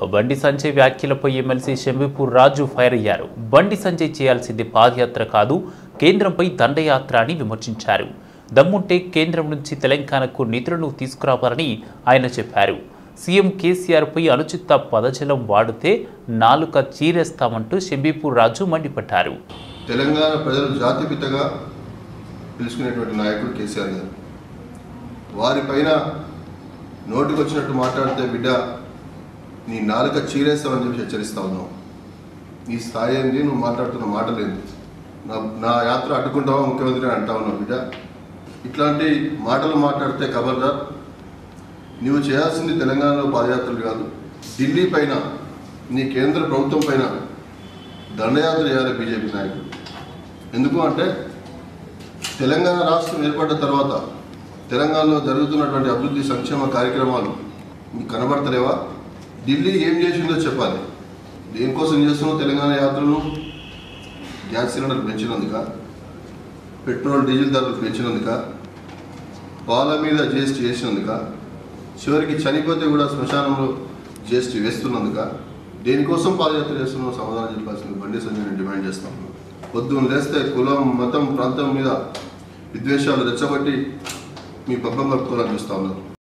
బండి సంజయ్ వ్యాఖ్యలపై ఎమ్మెల్సీ షంబీపూర్ రాజు ఫైర్ అయ్యారు బండి సంజయ్ చేయాల్సింది పాదయాత్ర కాదు కేంద్రంపై దండయాత్ర అని విమర్శించారు దమ్ముంటే కేంద్రం నుంచి తెలంగాణకు నిధులను తీసుకురావాలని ఆయన చెప్పారు సీఎం కేసీఆర్పై అనుచిత పదజలం వాడితే నాలుక చీరేస్తామంటూ షంబీపూర్ రాజు మండిపడ్డారు తెలంగాణ ప్రజలు జాతిపితగా పిలుచుకునేటువంటి నాయకుడు కేసీఆర్ గారు వారిపైన నోటికి వచ్చినట్టు మాట్లాడితే బిడ్డ నీ నాలుక చీరేస్తామని చెప్పి హెచ్చరిస్తా ఉన్నావు నీ స్థాయి ఏంది నువ్వు మాట్లాడుతున్న మాటలేంది నా నా యాత్ర అడ్డుకుంటావా ముఖ్యమంత్రి అని అంటా ఉన్నావు బిడ్డ ఇట్లాంటి మాటలు మాట్లాడితే ఖబర్దార్ నువ్వు చేయాల్సింది తెలంగాణలో పాదయాత్రలు కాదు ఢిల్లీ పైన నీ కేంద్ర ప్రభుత్వం పైన దండయాత్ర చేయాలి బీజేపీ నాయకులు ఎందుకు అంటే తెలంగాణ రాష్ట్రం ఏర్పడ్డ తర్వాత తెలంగాణలో జరుగుతున్నటువంటి అభివృద్ధి సంక్షేమ కార్యక్రమాలు మీకు కనబడతలేవా ఢిల్లీ ఏం చేసిందో చెప్పాలి దేనికోసం చేస్తున్నావు తెలంగాణ యాత్రను గ్యాస్ సిలిండర్ పెంచినందుక పెట్రోల్ డీజిల్ ధరలు పెంచినందుక పాల మీద జిఎస్టీ వేసినందుక చివరికి చనిపోతే కూడా శ్మశానంలో జిఎస్టీ వేస్తున్నందుక దేనికోసం పాదయాత్ర చేస్తున్నావు సమాధానం చెప్పాల్సింది బండి సంజయ్ నేను డిమాండ్ చేస్తాను పొద్దున్న లేస్తే కులం మతం ప్రాంతం మీద విద్వేషాలు రెచ్చగొట్టి మీ పబ్బం కలుపుకోవాలని చూస్తా ఉన్నారు